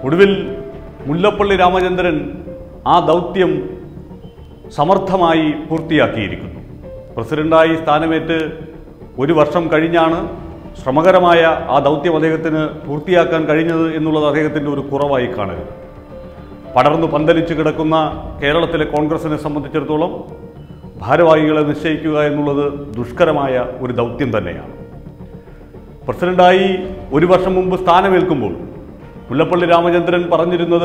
ഒടുവിൽ മുല്ലപ്പള്ളി രാമചന്ദ്രൻ ആ ദൗത്യം സമർത്ഥമായി പൂർത്തിയാക്കിയിരിക്കുന്നു പ്രസിഡന്റായി സ്ഥാനമേറ്റ് ഒരു വർഷം കഴിഞ്ഞാണ് ശ്രമകരമായ ആ ദൗത്യം അദ്ദേഹത്തിന് പൂർത്തിയാക്കാൻ കഴിഞ്ഞത് എന്നുള്ളത് അദ്ദേഹത്തിൻ്റെ ഒരു കുറവായി കാണരുത് പടർന്നു പന്തലിച്ച് കിടക്കുന്ന കേരളത്തിലെ കോൺഗ്രസിനെ സംബന്ധിച്ചിടത്തോളം ഭാരവാഹികളെ നിശ്ചയിക്കുക എന്നുള്ളത് ദുഷ്കരമായ ഒരു ദൗത്യം തന്നെയാണ് പ്രസിഡന്റായി ഒരു വർഷം മുമ്പ് സ്ഥാനമേൽക്കുമ്പോൾ മുല്ലപ്പള്ളി രാമചന്ദ്രൻ പറഞ്ഞിരുന്നത്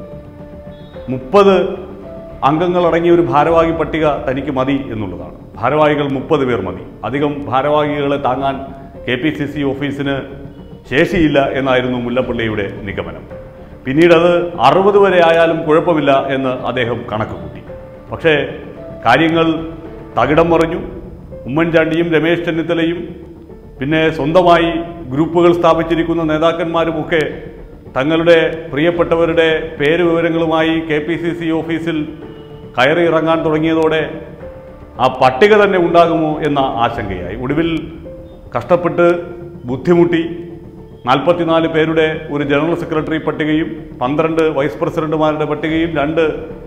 മുപ്പത് അംഗങ്ങളടങ്ങിയ ഒരു ഭാരവാഹി പട്ടിക തനിക്ക് മതി എന്നുള്ളതാണ് ഭാരവാഹികൾ മുപ്പത് പേർ മതി അധികം ഭാരവാഹികളെ താങ്ങാൻ കെ പി സി സി ഓഫീസിന് ശേഷിയില്ല എന്നായിരുന്നു മുല്ലപ്പള്ളിയുടെ നിഗമനം പിന്നീട് അത് അറുപത് വരെ ആയാലും കുഴപ്പമില്ല എന്ന് അദ്ദേഹം കണക്ക് കൂട്ടി പക്ഷേ കാര്യങ്ങൾ തകിടം മറിഞ്ഞു ഉമ്മൻചാണ്ടിയും രമേശ് ചെന്നിത്തലയും പിന്നെ സ്വന്തമായി ഗ്രൂപ്പുകൾ സ്ഥാപിച്ചിരിക്കുന്ന നേതാക്കന്മാരുമൊക്കെ തങ്ങളുടെ പ്രിയപ്പെട്ടവരുടെ പേര് വിവരങ്ങളുമായി കെ പി സി സി ഓഫീസിൽ കയറി ഇറങ്ങാൻ തുടങ്ങിയതോടെ ആ പട്ടിക തന്നെ ഉണ്ടാകുമോ എന്ന ആശങ്കയായി ഒടുവിൽ കഷ്ടപ്പെട്ട് ബുദ്ധിമുട്ടി നാൽപ്പത്തിനാല് പേരുടെ ഒരു ജനറൽ സെക്രട്ടറി പട്ടികയും പന്ത്രണ്ട് വൈസ് പ്രസിഡന്റുമാരുടെ പട്ടികയും രണ്ട്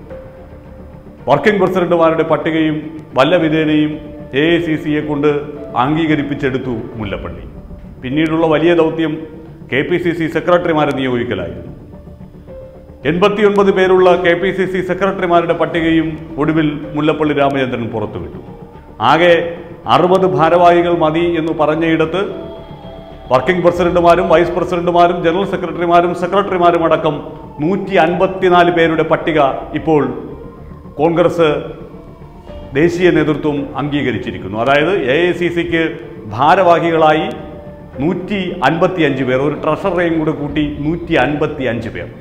വർക്കിംഗ് പ്രസിഡന്റുമാരുടെ പട്ടികയും വല്ല വിധേനയും എ ഐ സി സിയെ കൊണ്ട് അംഗീകരിപ്പിച്ചെടുത്തു മുല്ലപ്പള്ളി പിന്നീടുള്ള വലിയ ദൗത്യം കെ പി സി സി സെക്രട്ടറിമാരെ നിയോഗിക്കലായിരുന്നു എൺപത്തിയൊൻപത് പേരുള്ള കെ പി സി സി സെക്രട്ടറിമാരുടെ പട്ടികയും ഒടുവിൽ മുല്ലപ്പള്ളി രാമചന്ദ്രൻ പുറത്തുവിട്ടു ആകെ അറുപത് ഭാരവാഹികൾ മതി എന്ന് പറഞ്ഞയിടത്ത് വർക്കിംഗ് പ്രസിഡന്റുമാരും വൈസ് പ്രസിഡന്റുമാരും ജനറൽ സെക്രട്ടറിമാരും സെക്രട്ടറിമാരും അടക്കം നൂറ്റി അൻപത്തിനാല് പേരുടെ പട്ടിക ഇപ്പോൾ കോൺഗ്രസ് ദേശീയ നേതൃത്വം അംഗീകരിച്ചിരിക്കുന്നു അതായത് എ ഐ സി സിക്ക് ഭാരവാഹികളായി നൂറ്റി അൻപത്തി അഞ്ച് പേർ ഒരു ട്രഷറേയും കൂടെ കൂട്ടി നൂറ്റി അൻപത്തി അഞ്ച് പേർ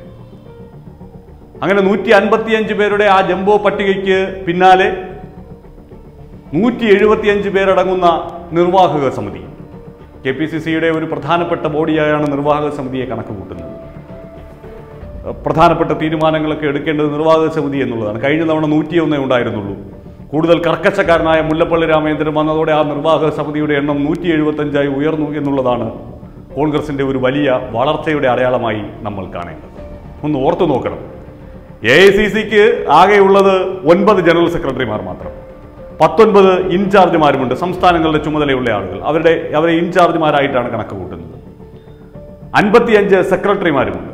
അങ്ങനെ നൂറ്റി അൻപത്തി അഞ്ച് പേരുടെ ആ ജംബോ പട്ടികയ്ക്ക് പിന്നാലെ നൂറ്റി എഴുപത്തിയഞ്ച് പേരടങ്ങുന്ന നിർവാഹക സമിതി കെ പി സി സിയുടെ ഒരു പ്രധാനപ്പെട്ട ബോഡിയായാണ് നിർവാഹക സമിതിയെ കണക്ക് കൂട്ടുന്നത് പ്രധാനപ്പെട്ട തീരുമാനങ്ങളൊക്കെ എടുക്കേണ്ടത് നിർവാഹക സമിതി എന്നുള്ളതാണ് കഴിഞ്ഞ തവണ നൂറ്റിയൊന്നേ ഉണ്ടായിരുന്നുള്ളൂ കൂടുതൽ കർക്കശക്കാരനായ മുല്ലപ്പള്ളി രാമചന്ദ്രൻ വന്നതോടെ ആ നിർവാഹക സമിതിയുടെ എണ്ണം നൂറ്റി എഴുപത്തഞ്ചായി ഉയർന്നു എന്നുള്ളതാണ് കോൺഗ്രസിന്റെ ഒരു വലിയ വളർച്ചയുടെ അടയാളമായി നമ്മൾ കാണേണ്ടത് ഒന്ന് ഓർത്തു നോക്കണം എ ഐ സി സിക്ക് ആകെയുള്ളത് ഒൻപത് ജനറൽ സെക്രട്ടറിമാർ മാത്രം പത്തൊൻപത് ഇൻചാർജുമാരുമുണ്ട് സംസ്ഥാനങ്ങളുടെ ചുമതലയുള്ള ആളുകൾ അവരുടെ അവരെ ഇൻചാർജുമാരായിട്ടാണ് കണക്ക് കൂട്ടുന്നത് അൻപത്തിയഞ്ച് സെക്രട്ടറിമാരുമുണ്ട്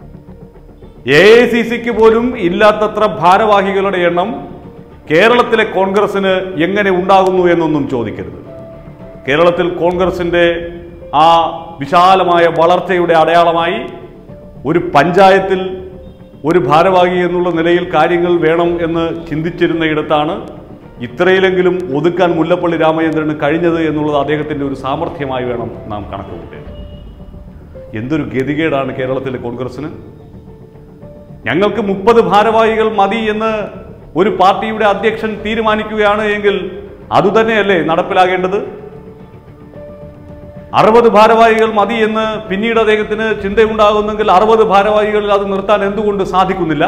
എ ഐ സി സിക്ക് പോലും ഇല്ലാത്തത്ര ഭാരവാഹികളുടെ എണ്ണം കേരളത്തിലെ കോൺഗ്രസിന് എങ്ങനെ ഉണ്ടാകുന്നു എന്നൊന്നും ചോദിക്കരുത് കേരളത്തിൽ കോൺഗ്രസിന്റെ ആ വിശാലമായ വളർച്ചയുടെ അടയാളമായി ഒരു പഞ്ചായത്തിൽ ഒരു ഭാരവാഹി എന്നുള്ള നിലയിൽ കാര്യങ്ങൾ വേണം എന്ന് ചിന്തിച്ചിരുന്നയിടത്താണ് ഇത്രയിലെങ്കിലും ഒതുക്കാൻ മുല്ലപ്പള്ളി രാമചന്ദ്രന് കഴിഞ്ഞത് എന്നുള്ളത് അദ്ദേഹത്തിന്റെ ഒരു സാമർഥ്യമായി വേണം നാം കണക്ക് കൂട്ടേണ്ടത് എന്തൊരു ഗതികേടാണ് കേരളത്തിലെ കോൺഗ്രസിന് ഞങ്ങൾക്ക് മുപ്പത് ഭാരവാഹികൾ മതി എന്ന് ഒരു പാർട്ടിയുടെ അധ്യക്ഷൻ തീരുമാനിക്കുകയാണ് എങ്കിൽ അതുതന്നെയല്ലേ നടപ്പിലാകേണ്ടത് അറുപത് ഭാരവാഹികൾ മതി എന്ന് പിന്നീട് അദ്ദേഹത്തിന് ചിന്തയുണ്ടാകുന്നെങ്കിൽ അറുപത് ഭാരവാഹികളിൽ അത് നിർത്താൻ എന്തുകൊണ്ട് സാധിക്കുന്നില്ല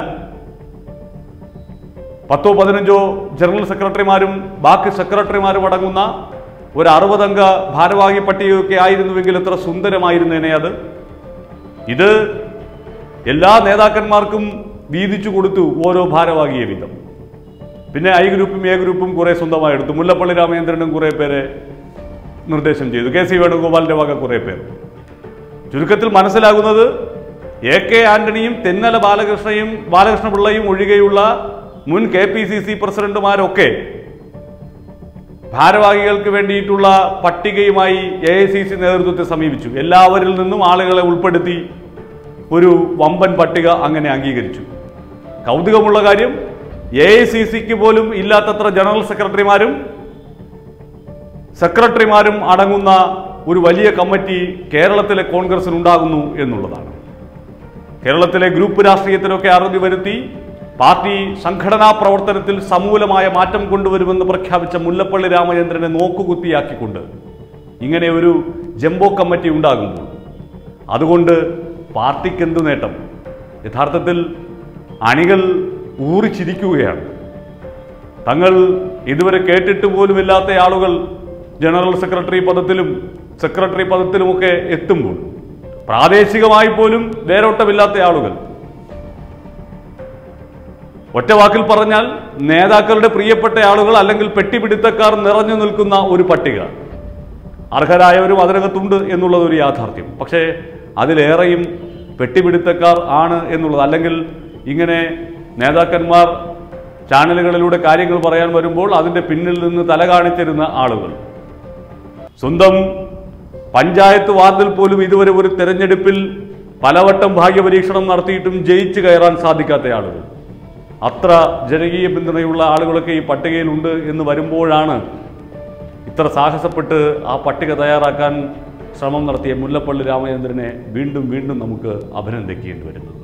പത്തോ പതിനഞ്ചോ ജനറൽ സെക്രട്ടറിമാരും ബാക്കി സെക്രട്ടറിമാരും അടങ്ങുന്ന ഒരു അറുപതംഗ ഭാരവാഹി പട്ടികയൊക്കെ ആയിരുന്നുവെങ്കിൽ എത്ര സുന്ദരമായിരുന്നേനെ അത് ഇത് എല്ലാ നേതാക്കന്മാർക്കും വീതിച്ചു കൊടുത്തു ഓരോ ഭാരവാഹിയെ വീതം പിന്നെ ഐ ഗ്രൂപ്പും എ ഗ്രൂപ്പും കുറെ സ്വന്തമായി എടുത്തു മുല്ലപ്പള്ളി രാമചന്ദ്രനും കുറെ പേരെ നിർദ്ദേശം ചെയ്തു കെ സി വേണുഗോപാലിന്റെ വക കുറെ പേർ ചുരുക്കത്തിൽ മനസ്സിലാകുന്നത് എ കെ ആന്റണിയും തെന്നല ബാലകൃഷ്ണയും ബാലകൃഷ്ണപിള്ളയും ഒഴികെയുള്ള മുൻ കെ പി സി സി പ്രസിഡന്റുമാരൊക്കെ ഭാരവാഹികൾക്ക് വേണ്ടിയിട്ടുള്ള പട്ടികയുമായി എ ഐ സി സി നേതൃത്വത്തെ സമീപിച്ചു എല്ലാവരിൽ നിന്നും ആളുകളെ ഉൾപ്പെടുത്തി ഒരു വമ്പൻ പട്ടിക അങ്ങനെ അംഗീകരിച്ചു കൗതുകമുള്ള കാര്യം എ ഐ സി സിക്ക് പോലും ഇല്ലാത്തത്ര ജനറൽ സെക്രട്ടറിമാരും സെക്രട്ടറിമാരും അടങ്ങുന്ന ഒരു വലിയ കമ്മിറ്റി കേരളത്തിലെ കോൺഗ്രസിന് ഉണ്ടാകുന്നു എന്നുള്ളതാണ് കേരളത്തിലെ ഗ്രൂപ്പ് രാഷ്ട്രീയത്തിലൊക്കെ അറുതി വരുത്തി പാർട്ടി സംഘടനാ പ്രവർത്തനത്തിൽ സമൂലമായ മാറ്റം കൊണ്ടുവരുമെന്ന് പ്രഖ്യാപിച്ച മുല്ലപ്പള്ളി രാമചന്ദ്രനെ നോക്കുകുത്തിയാക്കിക്കൊണ്ട് ഇങ്ങനെ ഒരു ജംബോ കമ്മിറ്റി ഉണ്ടാകുമ്പോൾ അതുകൊണ്ട് പാർട്ടിക്ക് എന്ത് നേട്ടം യഥാർത്ഥത്തിൽ അണികൾ ഊറിച്ചിരിക്കുകയാണ് തങ്ങൾ ഇതുവരെ കേട്ടിട്ട് പോലുമില്ലാത്ത ആളുകൾ ജനറൽ സെക്രട്ടറി പദത്തിലും സെക്രട്ടറി പദത്തിലുമൊക്കെ എത്തുമ്പോൾ പ്രാദേശികമായി പോലും വേരോട്ടമില്ലാത്ത ആളുകൾ ഒറ്റ വാക്കിൽ പറഞ്ഞാൽ നേതാക്കളുടെ പ്രിയപ്പെട്ട ആളുകൾ അല്ലെങ്കിൽ പെട്ടിപിടുത്തക്കാർ നിറഞ്ഞു നിൽക്കുന്ന ഒരു പട്ടിക അർഹരായവരും അതിനകത്തുണ്ട് എന്നുള്ളത് ഒരു യാഥാർത്ഥ്യം പക്ഷേ അതിലേറെയും പെട്ടിപിടുത്തക്കാർ ആണ് എന്നുള്ളത് അല്ലെങ്കിൽ ഇങ്ങനെ നേതാക്കന്മാർ ചാനലുകളിലൂടെ കാര്യങ്ങൾ പറയാൻ വരുമ്പോൾ അതിൻ്റെ പിന്നിൽ നിന്ന് തല കാണിച്ചിരുന്ന ആളുകൾ സ്വന്തം പഞ്ചായത്ത് വാർഡിൽ പോലും ഇതുവരെ ഒരു തെരഞ്ഞെടുപ്പിൽ പലവട്ടം ഭാഗ്യപരീക്ഷണം നടത്തിയിട്ടും ജയിച്ചു കയറാൻ സാധിക്കാത്ത ആളുകൾ അത്ര ജനകീയ പിന്തുണയുള്ള ആളുകളൊക്കെ ഈ പട്ടികയിലുണ്ട് എന്ന് വരുമ്പോഴാണ് ഇത്ര സാഹസപ്പെട്ട് ആ പട്ടിക തയ്യാറാക്കാൻ ശ്രമം നടത്തിയ മുല്ലപ്പള്ളി രാമചന്ദ്രനെ വീണ്ടും വീണ്ടും നമുക്ക് അഭിനന്ദിക്കേണ്ടി വരുന്നത്